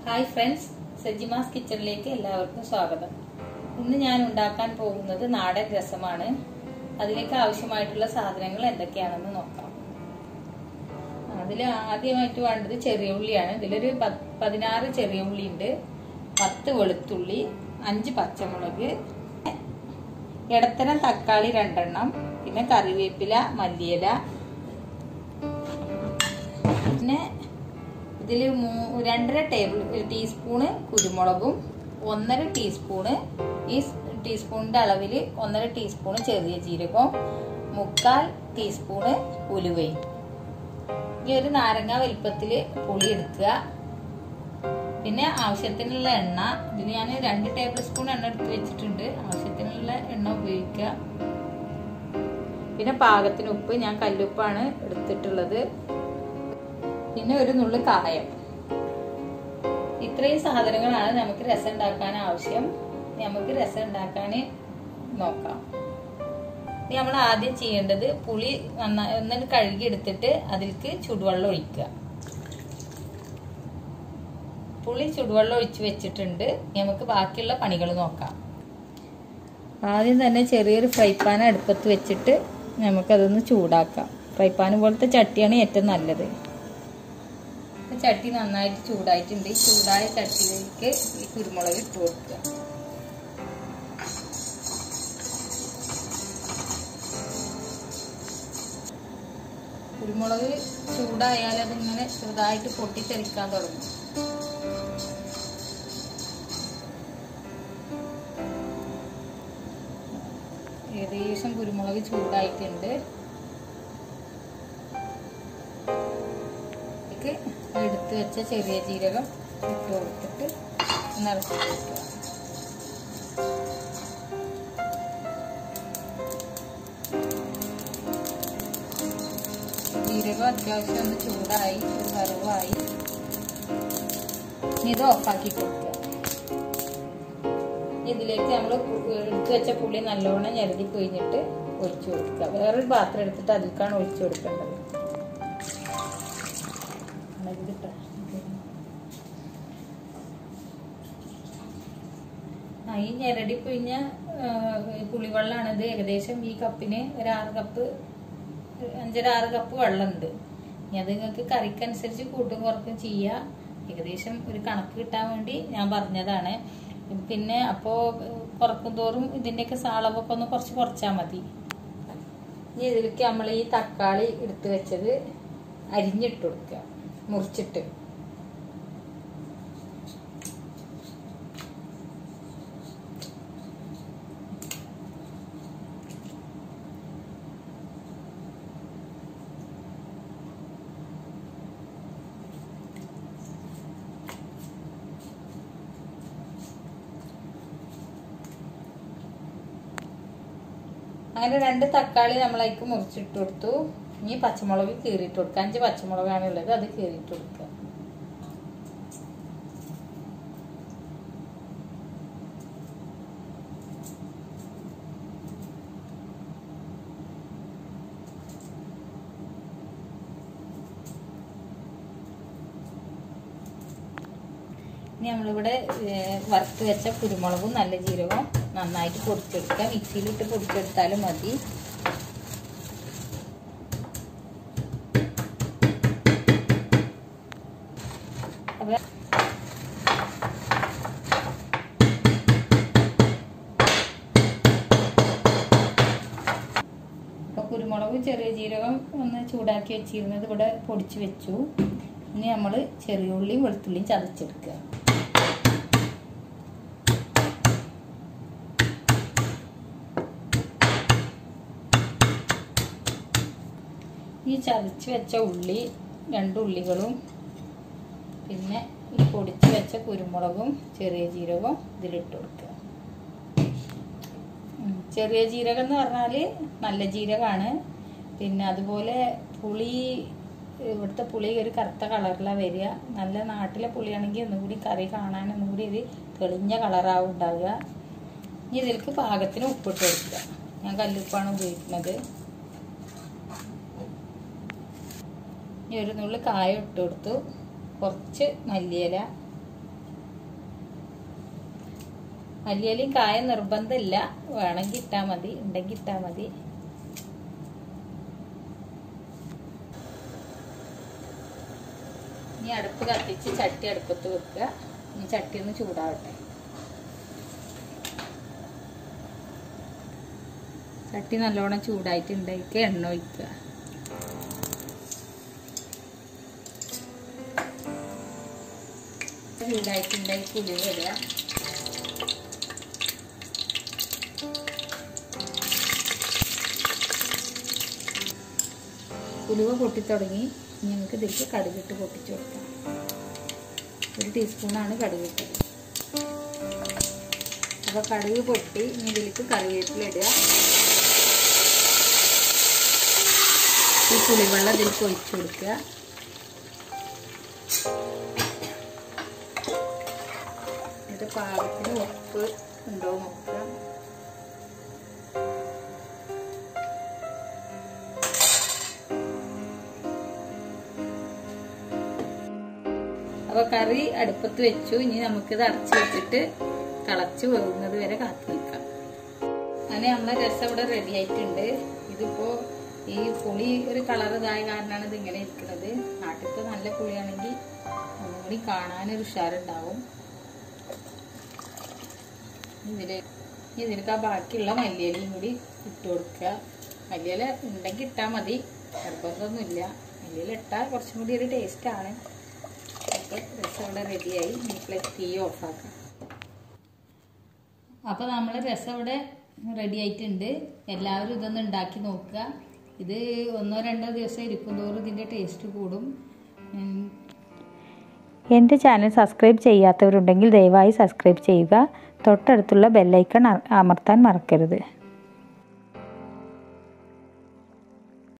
hi friends സജിമാസ് കിച്ചണിലേക്ക് എല്ലാവർക്കും സ്വാഗതം ഇന്ന് ഞാൻ ഉണ്ടാക്കാൻ പോകുന്നത് നാടൻ രസമാണ് അതിലേക്ക് ആവശ്യമായിട്ടുള്ള സാധനങ്ങൾ എന്തൊക്കെയാണെന്ന് നോക്കാം അതിൽ ആദ്യമായിട്ട് വേണ്ടത് ചെറിയ ഉള്ളിയാണ് ഇതിലൊരു പത്ത് പതിനാറ് ചെറിയ ഉള്ളി ഉണ്ട് പത്ത് വെളുത്തുള്ളി അഞ്ച് പച്ചമുളക് ഇടത്തരം തക്കാളി രണ്ടെണ്ണം പിന്നെ കറിവേപ്പില മല്ലിയില പിന്നെ ഇതിൽ രണ്ടര ടേബിൾ ടീസ്പൂണ് കുരുമുളകും ഒന്നര ടീസ്പൂണ് ഈ ടീസ്പൂണിന്റെ അളവിൽ ഒന്നര ടീസ്പൂണ് ചെറിയ ജീരകവും മുക്കാൽ ടീസ്പൂണ് ഉലുവയും ഈ ഒരു നാരങ്ങ വലിപ്പത്തിൽ പുളി എടുക്കുക പിന്നെ ആവശ്യത്തിനുള്ള എണ്ണ ഇതിൽ ഞാൻ രണ്ട് ടേബിൾ സ്പൂൺ എണ്ണ എടുത്ത് വെച്ചിട്ടുണ്ട് ആവശ്യത്തിനുള്ള എണ്ണ ഉപയോഗിക്കുക പിന്നെ പാകത്തിന് ഉപ്പ് ഞാൻ കല്ലുപ്പാണ് എടുത്തിട്ടുള്ളത് പിന്നെ ഒരു നുള്ളു കായം ഇത്രയും സാധനങ്ങളാണ് നമുക്ക് രസം ഉണ്ടാക്കാൻ ആവശ്യം നമുക്ക് രസം ഉണ്ടാക്കാൻ നോക്കാം നമ്മൾ ആദ്യം ചെയ്യേണ്ടത് പുളി നന്നായി ഒന്നിന് കഴുകി എടുത്തിട്ട് അതിലേക്ക് ചുടുവെള്ളം ഒഴിക്കുക പുളി ചുടുവെള്ളം ഒഴിച്ച് വെച്ചിട്ടുണ്ട് നമുക്ക് ബാക്കിയുള്ള പണികൾ നോക്കാം ആദ്യം തന്നെ ചെറിയൊരു ഫ്രൈ പാൻ അടുപ്പത്ത് വെച്ചിട്ട് നമുക്കതൊന്ന് ചൂടാക്കാം ഫ്രൈ പാൻ പോലത്തെ ചട്ടിയാണ് ഏറ്റവും നല്ലത് ചട്ടി നന്നായിട്ട് ചൂടായിട്ടുണ്ട് ഈ ചൂടായ ചട്ടിയിലേക്ക് ഈ കുരുമുളക് ഇട്ട് കൊടുക്കുക കുരുമുളക് ചൂടായാൽ അതിങ്ങനെ ചെറുതായിട്ട് പൊട്ടിത്തെറിക്കാൻ തുടങ്ങും ഏകദേശം കുരുമുളക് ചൂടായിട്ടുണ്ട് ഇതിലേക്ക് എടുത്ത് വെച്ച ചെറിയ ജീരകം ഇട്ട് കൊടുത്തിട്ട് നിറച്ച് കൊടുക്കുക ജീരകം അത്യാവശ്യം ഒന്ന് ചൂടായി ഒരു വറവായി ഇത് ഓഫാക്കി കൊടുക്കുക ഇതിലേക്ക് നമ്മൾ എടുത്ത് വെച്ച പുളി നല്ലോണം ഞെരടി പിഴിഞ്ഞിട്ട് ഒഴിച്ചു കൊടുക്കുക വേറൊരു പാത്രം എടുത്തിട്ട് അതിലേക്കാണ് ഒഴിച്ചു കൊടുക്കേണ്ടത് ഈ ഞെരടി പിഴിഞ്ഞ പുളിവെള്ളമാണ് ഇത് ഏകദേശം ഈ കപ്പിന് ഒരു ആറ് കപ്പ് അഞ്ചര ആറ് കപ്പ് വെള്ളമുണ്ട് ഇനി അത് നിങ്ങൾക്ക് കറിക്കനുസരിച്ച് കൂട്ടും കുറക്കും ചെയ്യുക ഏകദേശം ഒരു കണക്ക് കിട്ടാൻ വേണ്ടി ഞാൻ പറഞ്ഞതാണ് പിന്നെ അപ്പോൾ കുറക്കും തോറും ഇതിൻ്റെയൊക്കെ സാളവൊക്കെ ഒന്ന് കുറച്ച് കുറച്ചാൽ മതി ഇനി ഇതിലേക്ക് നമ്മൾ ഈ തക്കാളി എടുത്ത് വെച്ചത് അരിഞ്ഞിട്ട് കൊടുക്കുക മുറിച്ചിട്ട് അങ്ങനെ രണ്ട് തക്കാളി നമ്മളതിക്ക് മുറിച്ചിട്ട് കൊടുത്തു ഇനി പച്ചമുളക് കീറിയിട്ട് കൊടുക്കുക അഞ്ച് പച്ചമുളകാണ് ഉള്ളത് അത് കീറിയിട്ട് കൊടുക്കുക ഇനി നമ്മളിവിടെ വറുത്ത് വെച്ച കുരുമുളകും നല്ല ജീരകവും നന്നായിട്ട് പൊടിച്ചെടുക്കുക മിക്സിയിലിട്ട് പൊടിച്ചെടുത്താലും മതി അപ്പൊ അപ്പൊ കുരുമുളകും ചെറിയ ജീരകം ഒന്ന് ചൂടാക്കി വെച്ചിരുന്നത് ഇവിടെ പൊടിച്ചു വെച്ചു ഇനി നമ്മൾ ചെറിയ ഉള്ളിയും വെളുത്തുള്ളിയും ചതച്ചെടുക്കുക ഈ ചതച്ച് വെച്ച ഉള്ളി രണ്ട് ഉള്ളികളും പിന്നെ ഈ പൊടിച്ച് വെച്ച കുരുമുളകും ചെറിയ ജീരകവും ഇതിലിട്ട് കൊടുക്കുക ചെറിയ ജീരകം എന്ന് പറഞ്ഞാൽ നല്ല ജീരകമാണ് പിന്നെ അതുപോലെ പുളി ഇവിടുത്തെ പുളി ഒരു കറുത്ത കളറിലാണ് വരിക നല്ല നാട്ടിലെ പുളിയാണെങ്കിൽ ഒന്നും കൂടി കറി കാണാൻ ഒന്നും കൂടി ഒരു തെളിഞ്ഞ കളറാവും ഉണ്ടാവുക ഇനി ഇതിലേക്ക് പാകത്തിന് ഉപ്പിട്ട് കൊടുക്കുക ഞാൻ കല്ലുപ്പാണ് ഉപയോഗിക്കുന്നത് ഇനി ഒരു നുള്ളി കായം ഇട്ട് കൊടുത്തു കുറച്ച് മല്ലിയില മല്ലിയിലയും കായ നിർബന്ധമില്ല വേണമെങ്കിൽ ഇട്ടാൽ മതി ഉണ്ടെങ്കിൽ ഇട്ടാൽ മതി ഇനി അടുപ്പ് കത്തിച്ച് ചട്ടി അടുപ്പത്ത് വെക്കുക ഇനി ചട്ടി ഒന്ന് ചൂടാവട്ടെ ചട്ടി നല്ലോണം ചൂടായിട്ടുണ്ടെങ്കിൽ എണ്ണ ഒഴിക്കുക ചൂടായിട്ടുണ്ടെങ്കിൽ പുളി ഇടുക ഉലുവ പൊട്ടിത്തുടങ്ങി ഇനി നമുക്ക് ഇതിലേക്ക് കടുകിട്ട് പൊട്ടിച്ചു കൊടുക്കാം ഒരു ടീസ്പൂണാണ് കടുകിട്ടത് അപ്പോൾ കടുക് പൊട്ടി ഇനി ഇതിലേക്ക് കറിവേപ്പില ഇടുക ഈ പുളിവെള്ളം ഇതിലേക്ക് ഒഴിച്ചു കൊടുക്കുക എന്നിട്ട് പാകത്തിന് ഉപ്പ് ഉണ്ടോ നോക്കുക അപ്പോൾ കറി അടുപ്പത്ത് വെച്ചു ഇനി നമുക്കിത് അടച്ചു വെച്ചിട്ട് തിളച്ച് വേകുന്നത് വരെ കാത്തു നിൽക്കാം അങ്ങനെ നമ്മളെ രസം ഇവിടെ റെഡി ആയിട്ടുണ്ട് ഇതിപ്പോ ഈ പുളി ഒരു കളർ ഇതായ കാരണമാണ് ഇത് ഇങ്ങനെ ഇരിക്കുന്നത് നാട്ടിലത്തെ നല്ല പുളിയാണെങ്കിൽ ഒന്നും കൂടി കാണാനൊരു ഉഷാറുണ്ടാവും ഇതില് ഇതിലേക്ക് ആ ബാക്കിയുള്ള മല്ലിയിലയും കൂടി ഇട്ട് കൊടുക്കുക മല്ലിയില ഉണ്ടെങ്കിൽ ഇട്ടാൽ മതി നിർബന്ധമൊന്നുമില്ല മല്ലിയില ഇട്ടാൽ കുറച്ചും കൂടി ഒരു ടേസ്റ്റാണ് അപ്പോൾ രസം ഇവിടെ റെഡിയായി ഇനിയിപ്പോൾ തീ ഓഫാക്കാം അപ്പോൾ നമ്മൾ രസം ഇവിടെ റെഡി ആയിട്ടുണ്ട് എല്ലാവരും ഇതൊന്ന് ഉണ്ടാക്കി നോക്കുക ഇത് ഒന്നോ രണ്ടോ ദിവസം ഇരിക്കും തോറും ഇതിൻ്റെ ടേസ്റ്റ് കൂടും ഉം, എൻ്റെ ചാനൽ സബ്സ്ക്രൈബ് ചെയ്യാത്തവരുണ്ടെങ്കിൽ ദയവായി സബ്സ്ക്രൈബ് ചെയ്യുക തൊട്ടടുത്തുള്ള ബെല്ലൈക്കൺ അമർത്താൻ മറക്കരുത്